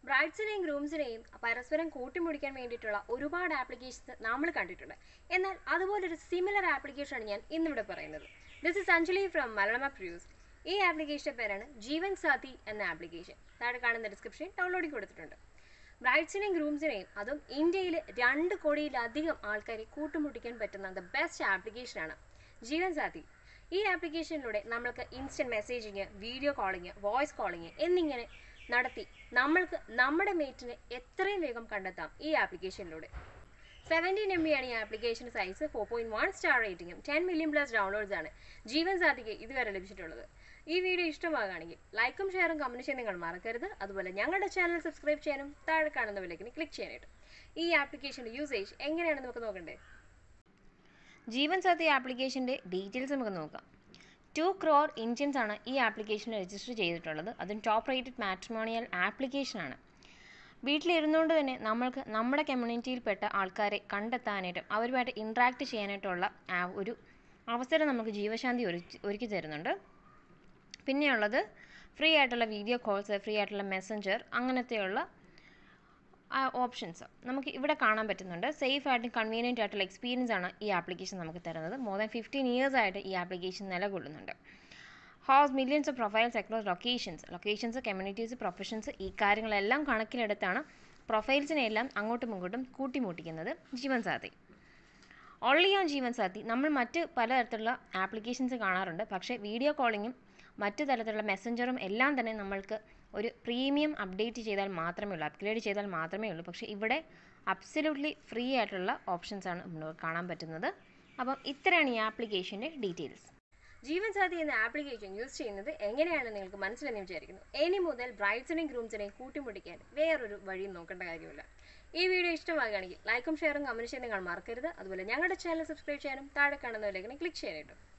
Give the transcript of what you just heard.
ബ്രൈഡ്സിനെയും ഗ്രൂംസിനെയും പരസ്പരം കൂട്ടിമുടിക്കാൻ വേണ്ടിയിട്ടുള്ള ഒരുപാട് ആപ്ലിക്കേഷൻസ് നമ്മൾ കണ്ടിട്ടുണ്ട് എന്നാൽ അതുപോലൊരു സിമിലർ ആപ്ലിക്കേഷനാണ് ഞാൻ ഇന്നിവിടെ പറയുന്നത് ദിസ് ഇസ് അഞ്ജലി ഫ്രം മലയാളമ പ്രിയൂസ് ഈ ആപ്ലിക്കേഷൻ്റെ പേരാണ് ജീവൻ സാഥി എന്ന ആപ്ലിക്കേഷൻ താഴെ കാണുന്ന ഡിസ്ക്രിപ്ഷൻ ഡൗൺലോഡിൽ കൊടുത്തിട്ടുണ്ട് ബ്രൈഡ്സിനെയും ഗ്രൂംസിനെയും അതും ഇന്ത്യയിൽ രണ്ട് കോടിയിലധികം ആൾക്കാരെ കൂട്ടുമുട്ടിക്കാൻ പറ്റുന്ന ദ ബെസ്റ്റ് ആപ്ലിക്കേഷനാണ് ജീവൻ സാഥി ഈ ആപ്ലിക്കേഷനിലൂടെ നമ്മൾക്ക് instant messaging video calling voice calling എന്നിങ്ങനെ നടത്തി നമ്മൾക്ക് നമ്മുടെ മേറ്റിനെ എത്രയും വേഗം കണ്ടെത്താം ഈ ആപ്ലിക്കേഷനിലൂടെ സെവൻറ്റീൻ എം ബി ആണ് ഈ application size four point one star റേറ്റിംഗും ടെൻ മില്യൺ പ്ലസ് ഡൗൺലോഡ്സ് ആണ് ജീവൻ സാധിക്ക് ഇതുവരെ ലഭിച്ചിട്ടുള്ളത് ഈ വീഡിയോ ഇഷ്ടമാകുകയാണെങ്കിൽ ലൈക്കും ഷെയറും കമന്റ് ചെയ്യാൻ നിങ്ങൾ മറക്കരുത് അതുപോലെ ഞങ്ങളുടെ ചാനൽ സബ്സ്ക്രൈബ് ചെയ്യാനും താഴെ കാണുന്ന വിലക്കിന് ക്ലിക്ക് ചെയ്യാനായിട്ട് ഈ ആപ്ലിക്കേഷൻ്റെ യൂസേജ് എങ്ങനെയാണെന്ന് നമുക്ക് നോക്കണ്ടേ ജീവൻ സാഥി ആപ്ലിക്കേഷൻ്റെ ഡീറ്റെയിൽസ് നമുക്ക് നോക്കാം ടു ക്രോർ ഇന്ത്യൻസ് ആണ് ഈ ആപ്ലിക്കേഷൻ രജിസ്റ്റർ ചെയ്തിട്ടുള്ളത് അതും ടോപ്പ് റേറ്റഡ് മാട്രിമോണിയൽ ആപ്ലിക്കേഷനാണ് വീട്ടിലിരുന്നുകൊണ്ട് തന്നെ നമ്മൾക്ക് നമ്മുടെ കമ്മ്യൂണിറ്റിയിൽപ്പെട്ട ആൾക്കാരെ കണ്ടെത്താനായിട്ടും അവരുമായിട്ട് ഇൻട്രാക്ട് ചെയ്യാനായിട്ടുള്ള ആ ഒരു അവസരം നമുക്ക് ജീവശാന്തി ഒരുക്കി ഒരുക്കി തരുന്നുണ്ട് പിന്നെയുള്ളത് ഫ്രീ ആയിട്ടുള്ള വീഡിയോ കോൾസ് ഫ്രീ ആയിട്ടുള്ള മെസ്സഞ്ചർ അങ്ങനത്തെയുള്ള ഓപ്ഷൻസ് നമുക്ക് ഇവിടെ കാണാൻ പറ്റുന്നുണ്ട് സേഫ് ആയിട്ടും കൺവീനിയൻ്റ് ആയിട്ടുള്ള എക്സ്പീരിയൻസ് ആണ് ഈ ആപ്ലിക്കേഷൻ നമുക്ക് തരുന്നത് മോർ ദാൻ ഫിഫ്റ്റീൻ ഇയേഴ്സ് ആയിട്ട് ഈ ആപ്ലിക്കേഷൻ നിലകൊള്ളുന്നുണ്ട് has millions of profiles across locations locations communities professions ഈ കാര്യങ്ങളെല്ലാം കണക്കിലെടുത്താണ് പ്രൊഫൈൽസിനെ എല്ലാം അങ്ങോട്ടും ഇങ്ങോട്ടും കൂട്ടിമുട്ടിക്കുന്നത് ജീവൻ സാഥി ഓൺലി ഓൺ ജീവൻ സാഥി നമ്മൾ മറ്റ് പലതരത്തിലുള്ള ആപ്ലിക്കേഷൻസ് കാണാറുണ്ട് പക്ഷേ വീഡിയോ കോളിങ്ങും മറ്റു തരത്തിലുള്ള മെസ്സഞ്ചറും എല്ലാം തന്നെ നമ്മൾക്ക് ഒരു പ്രീമിയം അപ്ഡേറ്റ് ചെയ്താൽ മാത്രമേ ഉള്ളൂ അപ്ഗ്രേഡ് ചെയ്താൽ മാത്രമേ ഉള്ളൂ പക്ഷേ ഇവിടെ അബ്സല്യൂട്ട്ലി ഫ്രീ ആയിട്ടുള്ള ഓപ്ഷൻസ് ആണ് നമുക്ക് കാണാൻ പറ്റുന്നത് അപ്പം ഇത്രയാണ് ഈ ആപ്ലിക്കേഷൻ്റെ ഡീറ്റെയിൽസ് ജീവൻ സാഥി എന്ന ആപ്ലിക്കേഷൻ യൂസ് ചെയ്യുന്നത് എങ്ങനെയാണെന്ന് നിങ്ങൾക്ക് മനസ്സിലെന്ന് വിചാരിക്കുന്നു ഇനി മുതൽ ബ്രൈഡ്സിനെയും ഗ്രൂംസിനെയും കൂട്ടിമുട്ടിക്കാൻ വേറൊരു വഴിയും നോക്കേണ്ട കാര്യമില്ല ഈ വീഡിയോ ഇഷ്ടമാകുകയാണെങ്കിൽ ലൈക്കും ഷെയറും കമൻറ്റ് ചെയ്യാൻ നിങ്ങൾ മറക്കരുത് അതുപോലെ ഞങ്ങളുടെ ചാനൽ സബ്സ്ക്രൈബ് ചെയ്യാനും താഴെ കാണുന്നതിലേക്ക് ക്ലിക്ക് ചെയ്യാനായിട്ടും